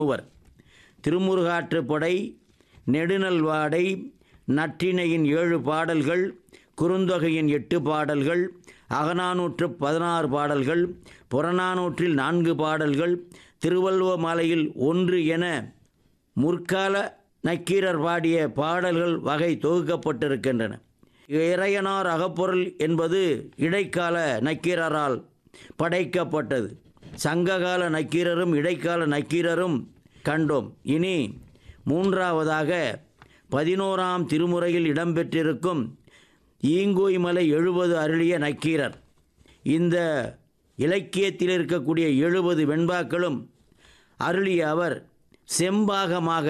மூவர் திருமுருகாற்றுப்படை நெடுநல்வாடை நற்றிணையின் ஏழு பாடல்கள் குறுந்தொகையின் எட்டு பாடல்கள் அகநானூற்று பதினாறு பாடல்கள் புறநானூற்றில் நான்கு பாடல்கள் திருவள்ளுவ மாலையில் ஒன்று என முற்கால நக்கீரர் பாடிய பாடல்கள் வகை தொகுக்கப்பட்டிருக்கின்றன இறையனார் அகப்பொருள் என்பது இடைக்கால நக்கீரரால் படைக்கப்பட்டது சங்ககால நக்கீரரும் இடைக்கால நக்கீரரும் கண்டோம் இனி மூன்றாவதாக பதினோராம் திருமுறையில் இடம்பெற்றிருக்கும் ஈங்கோய்மலை எழுபது அருளிய நக்கீரர் இந்த இலக்கியத்தில் இருக்கக்கூடிய எழுபது வெண்பாக்களும் அருளிய அவர் செம்பாகமாக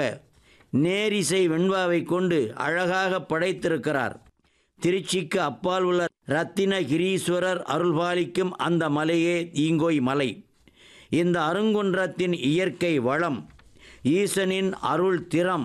நேரிசை வெண்பாவை கொண்டு அழகாக படைத்திருக்கிறார் திருச்சிக்கு அப்பால் உள்ள ரத்தின கிரீஸ்வரர் அருள்பாலிக்கும் அந்த மலையே ஈங்கோய் மலை இந்த அருங்குன்றத்தின் இயற்கை வளம் ஈசனின் அருள் திறம்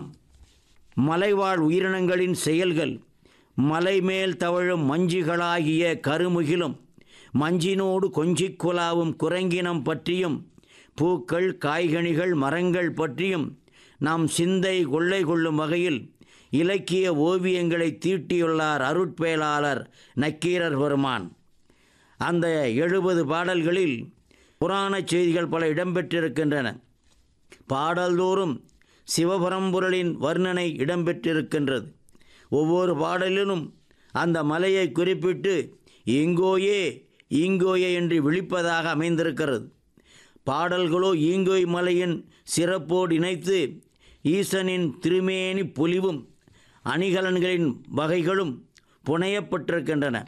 மலைவாழ் உயிரினங்களின் செயல்கள் மலைமேல் தவழும் மஞ்சுகளாகிய கருமுகிலும் மஞ்சினோடு கொஞ்சிக் குலாவும் குரங்கினம் பற்றியும் பூக்கள் காய்கனிகள் மரங்கள் பற்றியும் நாம் சிந்தை கொள்ளை கொள்ளும் வகையில் இலக்கிய ஓவியங்களை தீட்டியுள்ளார் அருட்பேலாளர் நக்கீரர் பெருமான் அந்த எழுபது பாடல்களில் புராணச் செய்திகள் பல இடம்பெற்றிருக்கின்றன பாடல்தோறும் சிவபரம்பொருளின் வர்ணனை இடம்பெற்றிருக்கின்றது ஒவ்வொரு பாடலிலும் அந்த மலையை குறிப்பிட்டு இங்கோயே ஈங்கோயே என்று விழிப்பதாக அமைந்திருக்கிறது பாடல்களோ ஈங்கோய் மலையின் சிறப்போடு இணைத்து ஈசனின் திருமேனி பொலிவும் அணிகலன்களின் வகைகளும் புனையப்பட்டிருக்கின்றன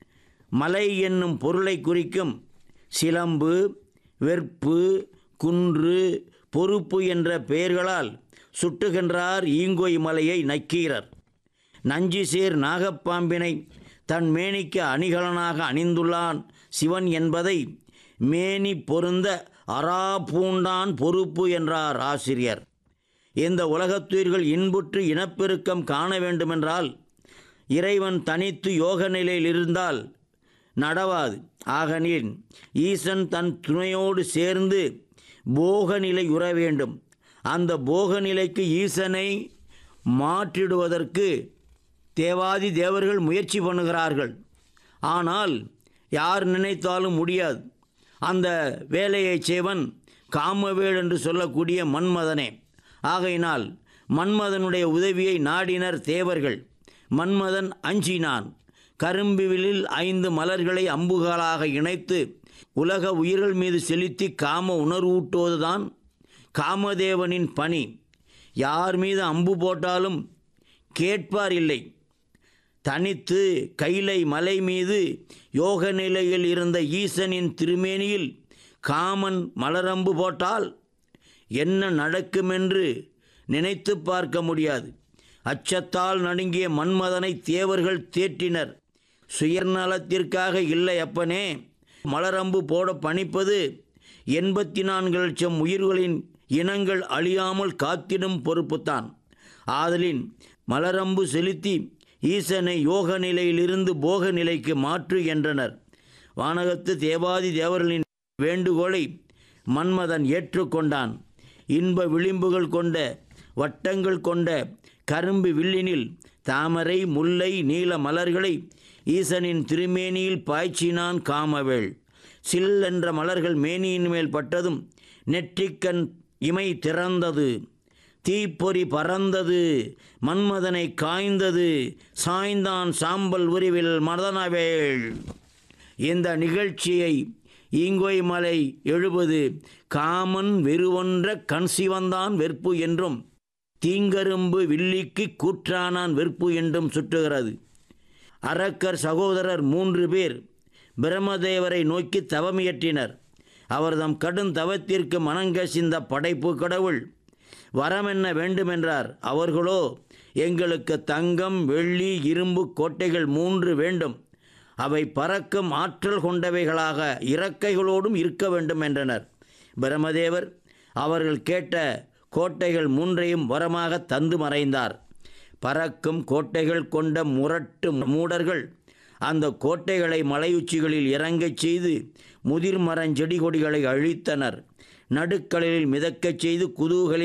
மலை என்னும் பொருளை குறிக்கும் சிலம்பு வெற்பு குன்று பொறுப்பு என்ற பெயர்களால் சுட்டுகின்றார் ஈங்கோய் மலையை நக்கீரர் நஞ்சிசேர் நாகப்பாம்பினை தன் மேனிக்கு அணிகலனாக அணிந்துள்ளான் சிவன் என்பதை மேனி பொருந்த அரா பூண்டான் பொறுப்பு என்றார் ஆசிரியர் இந்த உலகத்துயிர்கள் இன்புற்று இனப்பெருக்கம் காண வேண்டுமென்றால் இறைவன் தனித்து யோக நிலையில் இருந்தால் நடவாது ஆகனின் ஈசன் தன் துணையோடு சேர்ந்து போக நிலை உற வேண்டும் அந்த போக நிலைக்கு ஈசனை மாற்றிடுவதற்கு தேவாதி தேவர்கள் முயற்சி பண்ணுகிறார்கள் ஆனால் யார் நினைத்தாலும் முடியாது அந்த வேலையை செய்வன் காமவேள் என்று சொல்லக்கூடிய மன்மதனே ஆகையினால் மன்மதனுடைய உதவியை நாடினர் தேவர்கள் மன்மதன் அஞ்சினான் கரும்புவிலில் ஐந்து மலர்களை அம்புகளாக இணைத்து உலக உயிர்கள் மீது செலுத்தி காம உணர்வூட்டுவதுதான் காமதேவனின் பணி யார் மீது அம்பு போட்டாலும் கேட்பார் இல்லை தனித்து கைலை மலை மீது யோக நிலையில் இருந்த ஈசனின் திருமேனியில் காமன் மலரம்பு போட்டால் என்ன நடக்குமென்று நினைத்து பார்க்க முடியாது அச்சத்தால் நடுங்கிய மன்மதனை தேவர்கள் தேற்றினர் சுயநலத்திற்காக இல்லை அப்பனே மலரம்பு போட பணிப்பது எண்பத்தி நான்கு லட்சம் உயிர்களின் இனங்கள் அழியாமல் காத்திடும் பொறுப்புத்தான் ஆதலின் மலரம்பு செலுத்தி ஈசனை யோக நிலையிலிருந்து போக நிலைக்கு மாற்று என்றனர் வானகத்து தேவாதி தேவர்களின் வேண்டுகோளை மன்மதன் ஏற்றுக்கொண்டான் இன்ப விளிம்புகள் கொண்ட வட்டங்கள் கொண்ட கரும்பு வில்லினில் தாமரை முல்லை நீல மலர்களை ஈசனின் திருமேனியில் பாய்ச்சினான் காமவேள் சில் என்ற மலர்கள் மேனியின் மேல் பட்டதும் நெற்றிக்கண் இமை திறந்தது தீப்பொறி பறந்தது மன்மதனை காய்ந்தது சாய்ந்தான் சாம்பல் உருவில் மதனவேள் இந்த நிகழ்ச்சியை ஈங்கோய் மலை எழுபது காமன் வெறுவொன்ற கண் சிவந்தான் வெற்பு என்றும் தீங்கரும்பு வில்லிக்கு கூற்றானான் வெற்பு என்றும் சுட்டுகிறது அரக்கர் சகோதரர் மூன்று பேர் பிரம்மதேவரை நோக்கி தவமியற்றினர் அவர்தம் கடும் தவத்திற்கு மனங்கசிந்த படைப்பு கடவுள் வரம் என்ன வேண்டுமென்றார் அவர்களோ எங்களுக்கு தங்கம் வெள்ளி இரும்பு கோட்டைகள் மூன்று வேண்டும் அவை பறக்கும் ஆற்றல் கொண்டவைகளாக இறக்கைகளோடும் இருக்க வேண்டும் என்றனர் பிரம்மதேவர் அவர்கள் கேட்ட கோட்டைகள் மூன்றையும் வரமாக தந்து மறைந்தார் பறக்கும் கோட்டைகள் கொண்ட முரட்டு மூடர்கள் அந்த கோட்டைகளை மலையுச்சிகளில் இறங்கச் செய்து முதிர் மரஞ்செடி கொடிகளை அழித்தனர் நடுக்கடலில் மிதக்கச் செய்து குதூகலி